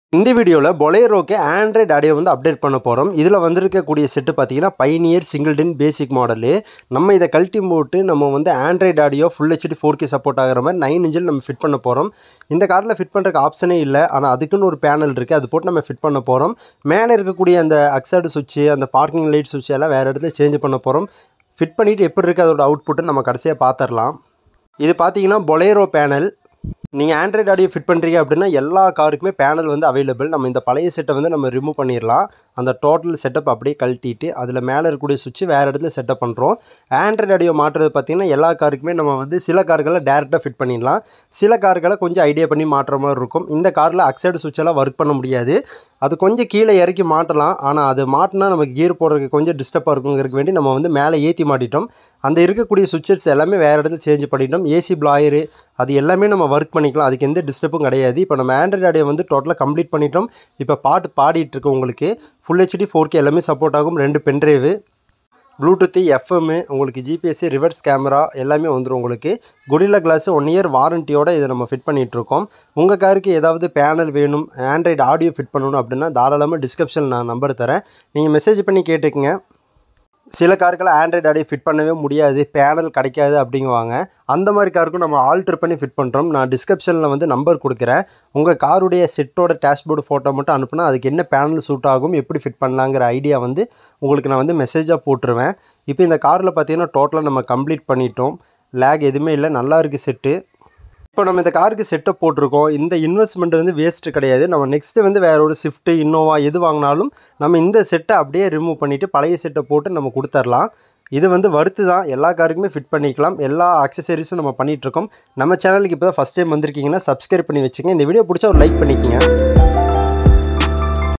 இந்த வீடியோவில் பொலேரோக்கு ஆண்ட்ராய்டு ஆடியோ வந்து அப்டேட் பண்ண போகிறோம் இதில் வந்திருக்கக்கூடிய செட்டு பார்த்தீங்கன்னா பைனியர் சிங்கிள்டன் பேசிக் மாடலு நம்ம இதை கழட்டி போட்டு நம்ம வந்து Android audio full HD four K support ஆகிற மாதிரி நைன் இன்ச்சில் நம்ம ஃபிட் பண்ண போகிறோம் இந்த காரில் ஃபிட் பண்ணுறதுக்கு ஆப்ஷனே இல்லை ஆனால் அதுக்குன்னு ஒரு பேனல் இருக்குது அது போட்டு நம்ம ஃபிட் பண்ண போகிறோம் மேலே இருக்கக்கூடிய அந்த அக்சைடு சுவிட்சு அந்த பார்க்கிங் லைட் சுவிட்ச் எல்லாம் வேறு இடத்துல சேஞ்ச் பண்ண போகிறோம் ஃபிட் பண்ணிவிட்டு எப்படி இருக்குது அதோட அவுட்புட்டை நம்ம கடைசியாக பார்த்துடலாம் இது பார்த்தீங்கன்னா பொலேரோ பேனல் நீங்கள் ஆண்ட்ராய்டு ஆடியோ ஃபிட் பண்ணுறீங்க அப்படின்னா எல்லா காருக்குமே பேனல் வந்து அவைலபிள் நம்ம இந்த பழைய செட்டை வந்து நம்ம ரிமூவ் பண்ணிடலாம் அந்த டோட்டல் செட்டப் அப்படியே கழட்டிட்டு அதில் மேலே இருக்கக்கூடிய சுவிட்ச் வேறு இடத்துல செட்டப் பண்ணுறோம் ஆண்ட்ராய்டு ஆடியோ மாட்டுறது பார்த்திங்கன்னா எல்லா காருக்குமே நம்ம வந்து சில கார்களை டேரெக்டாக ஃபிட் பண்ணிடலாம் சில கார்களை கொஞ்சம் ஐடியா பண்ணி மாட்டுற மாதிரி இருக்கும் இந்த காரில் அக்சைடு சுவிட்செல்லாம் ஒர்க் பண்ண முடியாது அது கொஞ்சம் கீழே இறக்கி மாட்டலாம் ஆனால் அது மாட்டினா நமக்கு கியர் போடுறதுக்கு கொஞ்சம் டிஸ்டர்பாக இருக்குங்கிறதுக்கு வேண்டி நம்ம வந்து மேலே ஏற்றி மாட்டிட்டோம் அந்த இருக்கக்கூடிய சுவிட்சஸ் எல்லாமே வேறு இடத்துல சேஞ்ச் பண்ணிட்டோம் ஏசி பிளாயரு அது எல்லாமே நம்ம ஒர்க் பண்ணிக்கலாம் அதுக்கு எந்த டிஸ்டர்பும் கிடையாது இப்போ நம்ம ஆண்ட்ராய்டு ஆடியோ வந்து டோட்டலாக கம்ப்ளீட் பண்ணிட்டோம் இப்போ பாட்டு பாடிட்டு இருக்கு உங்களுக்கு ஃபுல் ஹெச்டி ஃபோர் கே எல்லாமே சப்போர்ட் ஆகும் ரெண்டு பென்ட்ரைவு ப்ளூடூத்து எஃப்எம்மு உங்களுக்கு ஜிபிஎஸ்சி ரிவர்ஸ் கேமரா எல்லாமே வந்துடும் உங்களுக்கு குடிலா கிளாஸ் ஒன் இயர் வாரண்டியோட இதை நம்ம ஃபிட் பண்ணிகிட்ருக்கோம் உங்கள் காருக்கு ஏதாவது பேனல் வேணும் ஆண்ட்ராய்டு ஆடியோ ஃபிட் பண்ணணும் அப்படின்னா தாராளமாக டிஸ்கிரிப்ஷனில் நான் நம்பர் தரேன் நீங்கள் மெசேஜ் பண்ணி கேட்டுக்கங்க சில காருக்கெல்லாம் ஆண்ட்ராய்டு ஆடியோ ஃபிட் பண்ணவே முடியாது பேனல் கிடைக்காது அப்படிங்குவாங்க அந்த மாதிரி காருக்கும் நம்ம ஆல்ட்ரு பண்ணி ஃபிட் பண்ணுறோம் நான் டிஸ்கிரிப்ஷனில் வந்து நம்பர் கொடுக்குறேன் உங்கள் காருடைய செட்டோட டேஷ்போர்டு ஃபோட்டோ மட்டும் அனுப்புனா அதுக்கு என்ன பேனல் சூட் ஆகும் எப்படி ஃபிட் பண்ணலாங்கிற ஐடியா வந்து உங்களுக்கு நான் வந்து மெசேஜாக போட்டுருவேன் இப்போ இந்த காரில் பார்த்தீங்கன்னா டோட்டலாக நம்ம கம்ப்ளீட் பண்ணிட்டோம் லேக் எதுவுமே இல்லை நல்லா இருக்குது செட்டு இப்போ நம்ம இந்த காருக்கு செட்டப் போட்டிருக்கோம் இந்த இன்வெஸ்ட்மெண்ட் வந்து வேஸ்ட்டு கிடையாது நம்ம நெக்ஸ்ட்டு வந்து வேற ஒரு ஸ்விஃப்ட்டு இன்னோவா எது வாங்கினாலும் நம்ம இந்த செட்டை அப்படியே ரிமூவ் பண்ணிவிட்டு பழைய செட்டை போட்டு நம்ம கொடுத்துர்லாம் இது வந்து வறுத்து தான் எல்லா காருக்குமே ஃபிட் பண்ணிக்கலாம் எல்லா அக்சசரிஸும் நம்ம பண்ணிகிட்ருக்கோம் நம்ம சேனலுக்கு இப்போ தான் ஃபஸ்ட் டைம் வந்திருக்கீங்கன்னா சப்ஸ்கிரைப் பண்ணி வச்சுங்க இந்த வீடியோ பிடிச்சா ஒரு லைக் பண்ணிக்கோங்க